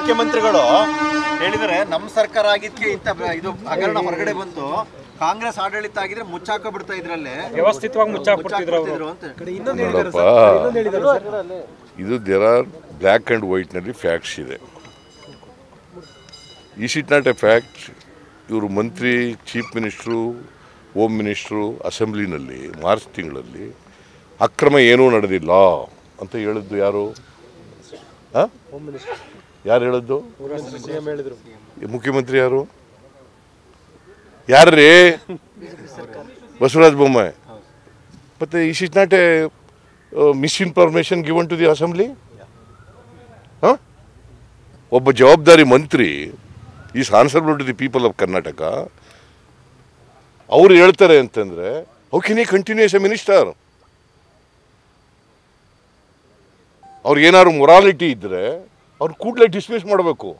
ಮುಖ್ಯಮಂತ್ರಿಗಳು ಹೇಳಿದರೆ ನಮ್ಮ ಸರ್ಕಾರ ಆಗಿದ್ಕೆ ಇಂಥ ಬ- ಇದು ಹಗರಣ ಹೊರಗಡೆ ಬಂತು ಕಾಂಗ್ರೆಸ್ ಆಡಳಿತ ಆಗಿದ್ರೆ ಮುಚ್ಚಾಕ ಬಿಡ್ತಾ ಇದ್ರಲ್ಲಿ ವ್ಯವಸ್ಥಿತವಾಗಿ ಮುಚ್ಚಾಕ್ಬಿಡ್ತಿದ್ರು ಅವರು ಮುಚ್ಚಾಕ್ಬಿಡ್ತಿದ್ರು ಅಂತ ನೋಡಪ್ಪ ಇದು ದೇರ್ ಆರ್ ಬ್ಲ್ಯಾಕ್ ಆ್ಯಂಡ್ ವೈಟ್ನಲ್ಲಿ ಫ್ಯಾಕ್ಟ್ಸ್ ಇದೆ is it not a fact ಇವರು ಮಂತ್ರಿ ಚೀಫ್ ಮಿನಿಸ್ಟ್ರು ಹೋಮ್ ಮಿನಿಸ್ಟ್ರು ಅಸೆಂಬ್ಲಿನಲ್ಲಿ ಮಾರ್ಚ್ ತಿಂಗಳಲ್ಲಿ ಅಕ್ರಮ ಏನೂ ನಡೆದಿಲ್ಲ ಅಂತ ಹೇಳಿದ್ದು ಯಾರು ಆ? ಯಾರು ಹೇಳಿದ್ದು ಈ ಮುಖ್ಯಮಂತ್ರಿ ಯಾರು ಯಾರ್ರೀ ಬಸವರಾಜ ಬೊಮ್ಮಾಯಿ ಮತ್ತೆ is it not a misinformation given to the assembly ಒಬ್ಬ ಜವಾಬ್ದಾರಿ ಮಂತ್ರಿ is answerable to the people of Karnataka ಅವ್ರು ಹೇಳ್ತಾರೆ ಅಂತಂದ್ರೆ ಹೌ ಕೆನ್ ಈ ಕಂಟಿನ್ಯೂಸ್ ಎ ಮಿನಿಸ್ಟರ್ ಅವ್ರಿಗೆ ಏನಾದ್ರು ಮೊರಾಲಿಟಿ ಇದ್ರೆ ಅವ್ರು ಕೂಡಲೇ ಡಿಸ್ಮಿಸ್ ಮಾಡಬೇಕು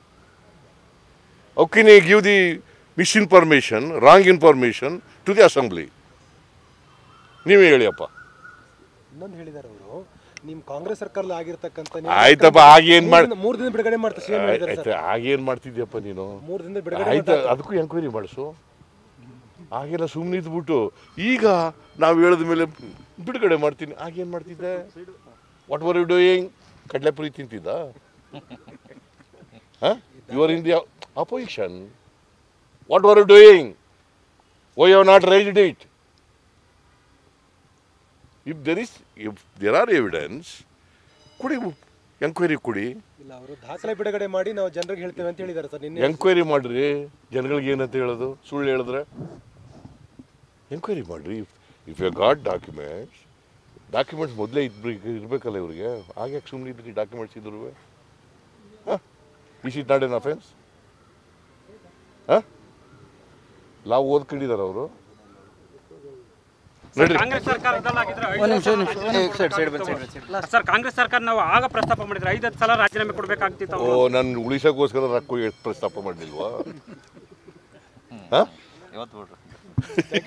how can he give the misinformation wrong information to the assembly ನೀವೇ ಹೇಳಿಯಪ್ಪ ಇನ್ನೊಂದು ಹೇಳಿದಾರೆ ಅವರು ನಿಮ್ ಕಾಂಗ್ರೆಸ್ ಸರ್ಕಾರದಲ್ಲಿ ಆಗಿರ್ತಕ್ಕಂಥ ಆಯ್ತಪ್ಪ ಆಗೇನ್ ಮಾಡಿ ಮೂರ್ ದಿನ ಬಿಡುಗಡೆ ಮಾಡ್ತಾರೆ ಸಿಎಂ ಹೇಳಿದ್ದಾರೆ ಆಯ್ತು ಆಗೇನ್ ಮಾಡ್ತಿದ್ಯಪ್ಪ ನೀನು ಮೂರ್ ದಿನದ ಬಿಡುಗಡೆ ಆಯ್ತು ಅದಕ್ಕೂ ಎಂಕ್ವೈರಿ ಮಾಡಿಸು ಆಗೆಲ್ಲ ಸುಮ್ಮನೆ ಇದ್ಬಿಟ್ಟು ಈಗ ನಾವು ಹೇಳಿದ ಮೇಲೆ ಬಿಡುಗಡೆ ಮಾಡ್ತೀನಿ ಆಗೇನ್ ಮಾಡ್ತಿದ್ದೆ ವಾಟ್ ವರ್ ಯು ಡೂಯಿಂಗ್ ಕಡಲೆಪುರಿ ತಿಂತಿದ್ದ you are in the opposition what were you doing oh you not raised it if there is if there are evidence ಕುಡಿ ಎಂಕ್ವೈರಿ ಕುಡಿ ಇಲ್ಲ ಅವರು ದಾಖಲೆ ಬಿಡುಗಡೆ ಮಾಡಿ ನಾವು ಜನರಿಗೆ ಹೇಳ್ತೇವೆ ಅಂತ ಹೇಳಿದ್ದಾರೆ ಸರ್ ನಿನ್ನೆ ಎಂಕ್ವೈರಿ ಮಾಡ್ರಿ ಜನಗಳಿಗೆ ಏನಂತ ಹೇಳೋದು ಸುಳ್ಳು ಹೇಳಿದ್ರೆ ಎಂಕ್ವೈರಿ ಮಾಡ್ರಿ if you got documents documents ಮೊದಲೇ ಇದ್ರು ಇರಬೇಕಲ್ಲ ಇವ್ರಿಗೆ ಹಾಗೆ ಸುಮ್ಮನೆ ಇದ್ರಿ ಡಾಕ್ಯುಮೆಂಟ್ಸ್ ಇದ್ರು is it not an offence ಹಾಂ ಲಾ ಓದ್ಕೊಂಡಿದ್ದಾರೆ ಅವರು ನಡ್ರಿ ಕಾಂಗ್ರೆಸ್ ಸರ್ಕಾರದಲ್ಲಾಗಿದ್ರೆ ಸರ್ ಕಾಂಗ್ರೆಸ್ ಸರ್ಕಾರ ನಾವು ಆಗ ಪ್ರಸ್ತಾಪ ಮಾಡಿದ್ರೆ ಐದತ್ತು ಸಲ ರಾಜೀನಾಮೆ ಕೊಡ್ಬೇಕಾಗ್ತಿತ್ತು ಓ ನಾನು ಉಳಿಸೋಕ್ಕೋಸ್ಕರ ರೊಕ್ಕ ಪ್ರಸ್ತಾಪ ಮಾಡಲಿಲ್ವಾ ಹಾಂ